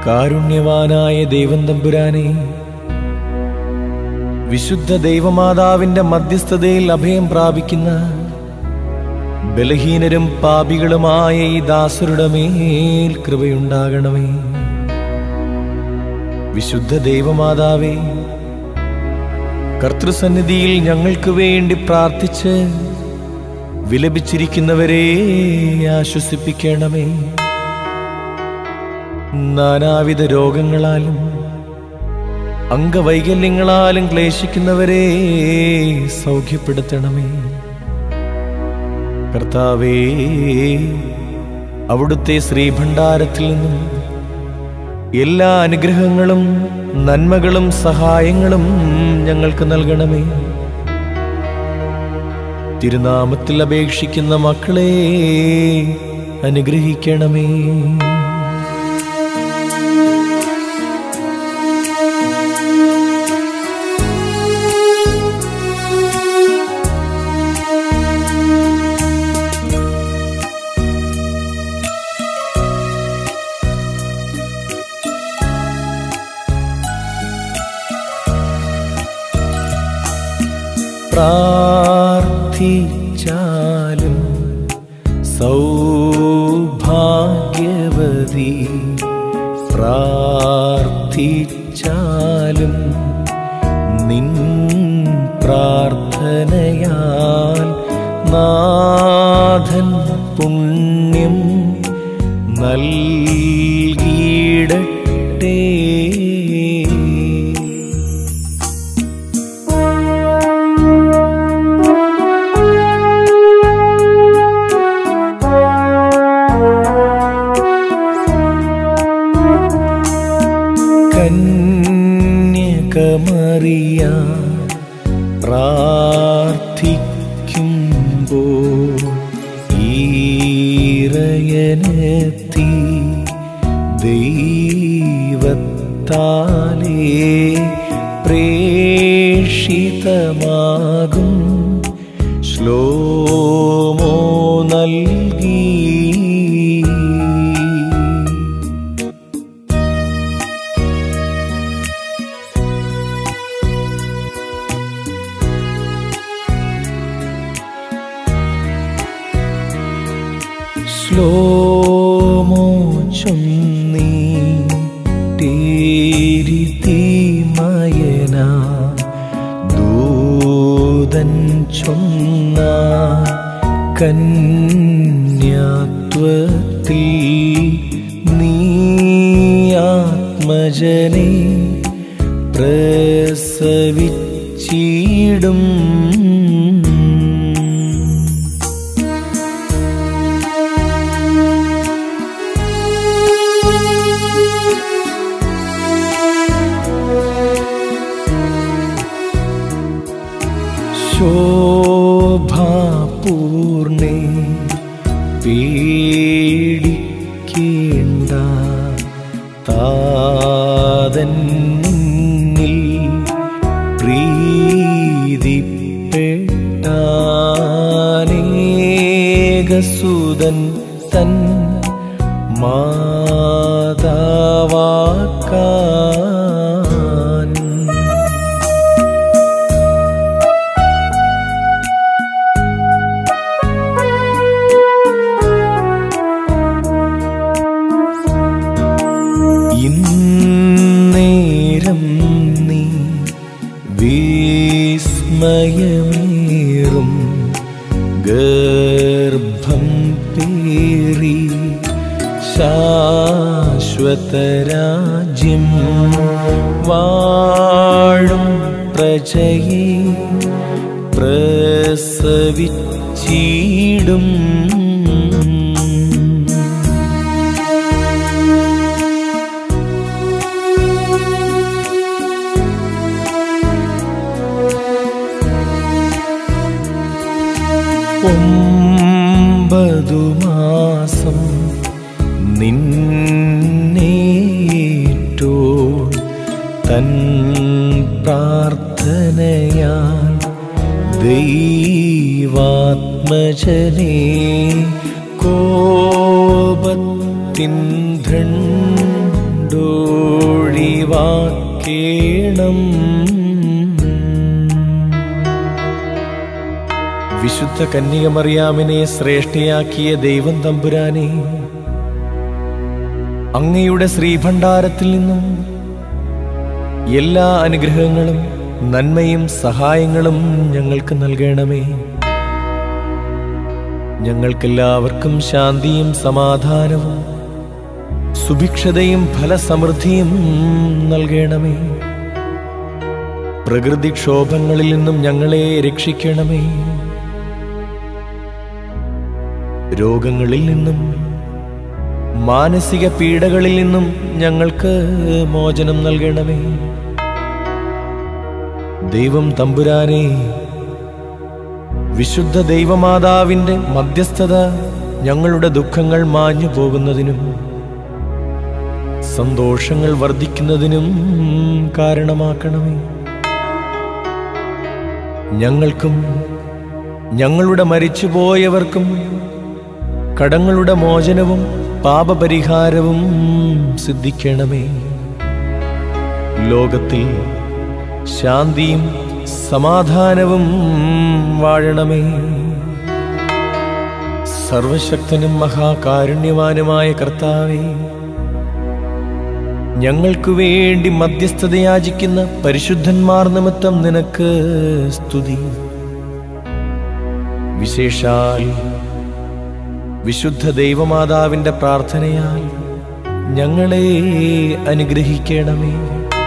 കാരുണ്യവാനായ ദൈവം തമ്പുരാനെ വിശുദ്ധ ദൈവമാതാവിന്റെ മധ്യസ്ഥതയിൽ അഭയം പ്രാപിക്കുന്ന ബലഹീനരും പാപികളുമായ ഈ ദാസരുടെ മേൽ കൃപയുണ്ടാകണമേ വിശുദ്ധ ദൈവമാതാവേ കർത്തൃസന്നിധിയിൽ ഞങ്ങൾക്ക് വേണ്ടി പ്രാർത്ഥിച്ച് വിലപിച്ചിരിക്കുന്നവരെ ആശ്വസിപ്പിക്കണമേ നാനാവിധ രോഗങ്ങളാലും അംഗവൈകല്യങ്ങളാലും ക്ലേശിക്കുന്നവരെ സൗഖ്യപ്പെടുത്തണമേ കർത്താവേ അവിടുത്തെ ശ്രീഭണ്ഡാരത്തിൽ നിന്നും എല്ലാ അനുഗ്രഹങ്ങളും നന്മകളും സഹായങ്ങളും ഞങ്ങൾക്ക് നൽകണമേ തിരുനാമത്തിൽ അപേക്ഷിക്കുന്ന മക്കളെ അനുഗ്രഹിക്കണമേ പ്രാർത്ഥിച്ചാലും സൗഭാഗ്യവതി പ്രാർത്ഥിച്ചാലും നിൻ പ്രാർത്ഥനയാൽ നാഥൻ പുണ്യം നൽകിയിടട്ടെ കന്യകമറിയ പ്രാർത്ഥിക്കുമ്പോൾ ഈറയനെത്തി ദൈവത്താലേ പ്രേഷിതമാകും ശ്ലോമോ നൽകി ശ്ലോമോ ചൊന്നീ മയന ദൂതൻ ചൊന്ന കന്യാത്വത്തിൽ നീ ആത്മജനെ പ്രസവിച്ചിടും ശോഭാപൂർണേ പേടിക്കേണ്ട താതന്നിൽ പ്രീതിപ്പെട്ടാനേകസുതൻ തൻ മാതാവാക്കാൻ ഇന്നേരം നീ വിസ്മയമേറും ഗർഭം പേറി ശാശ്വതരാജ്യം വാഴും പ്രജയെ പ്രസവിച്ചിടും ഒമ്പതു മാസം നിന്നേറ്റോ തൻ പ്രാർത്ഥനയാൽ ദൈവാത്മജനെ കോപത്തിൻ ധണ്ടു കൊണ്ടൊഴിവാക്കേണം വിശുദ്ധ കന്യകമറിയാമിനെ ശ്രേഷ്ഠയാക്കിയ ദൈവം തമ്പുരാനെ അങ്ങയുടെ ശ്രീഭണ്ഡാരത്തിൽ നിന്നും എല്ലാ അനുഗ്രഹങ്ങളും നന്മയും സഹായങ്ങളും ഞങ്ങൾക്ക് നൽകണമേ ഞങ്ങൾക്കെല്ലാവർക്കും ശാന്തിയും സമാധാനവും സുഭിക്ഷതയും ഫലസമൃദ്ധിയും നൽകണമേ പ്രകൃതിക്ഷോഭങ്ങളിൽ നിന്നും ഞങ്ങളെ രക്ഷിക്കണമേ രോഗങ്ങളിൽ നിന്നും മാനസിക പീഡകളിൽ നിന്നും ഞങ്ങൾക്ക് മോചനം നൽകണമേ ദൈവം തമ്പുരാനെ വിശുദ്ധ ദൈവമാതാവിന്റെ മധ്യസ്ഥത ഞങ്ങളുടെ ദുഃഖങ്ങൾ മാഞ്ഞു പോകുന്നതിനും സന്തോഷങ്ങൾ വർദ്ധിക്കുന്നതിനും കാരണമാക്കണമേ ഞങ്ങൾക്കും ഞങ്ങളുടെ മരിച്ചുപോയവർക്കും കടങ്ങളുടെ മോചനവും പാപപരിഹാരവും സിദ്ധിക്കണമേ ലോകത്തിൽ ശാന്തിയും സമാധാനവും വാഴണമേ സർവശക്തനും മഹാകാരുണ്യവാനുമായ കർത്താവേ ഞങ്ങൾക്കു വേണ്ടി മധ്യസ്ഥതയാചിക്കുന്ന പരിശുദ്ധന്മാർ നിമിത്തം നിനക്ക് സ്തുതി വിശേഷാൽ വിശുദ്ധ ദൈവമാതാവിന്റെ പ്രാർത്ഥനയാൽ ഞങ്ങളെ അനുഗ്രഹിക്കണമേ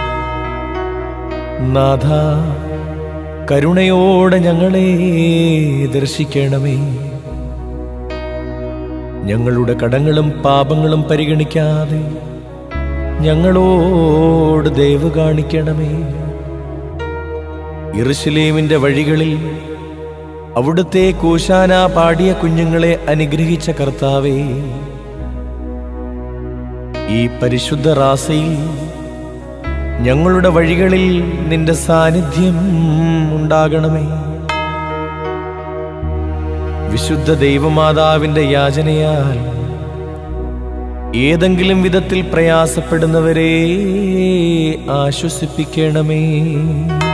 നാഥ കരുണയോടെ ഞങ്ങളെ ദർശിക്കണമേ ഞങ്ങളുടെ കടങ്ങളും പാപങ്ങളും പരിഗണിക്കാതെ ഞങ്ങളോട് ദയവ് കാണിക്കണമേ ഇറുശലേമിന്റെ വഴികളിൽ അവിടുത്തെ കൂശാന പാടിയ കുഞ്ഞുങ്ങളെ അനുഗ്രഹിച്ച കർത്താവേ ഈ പരിശുദ്ധ റാസയിൽ ഞങ്ങളുടെ വഴികളിൽ നിന്റെ സാന്നിധ്യം ഉണ്ടാകണമേ വിശുദ്ധ ദൈവമാതാവിന്റെ യാചനയാൽ ഏതെങ്കിലും വിധത്തിൽ പ്രയാസപ്പെടുന്നവരെ ആശ്വസിപ്പിക്കണമേ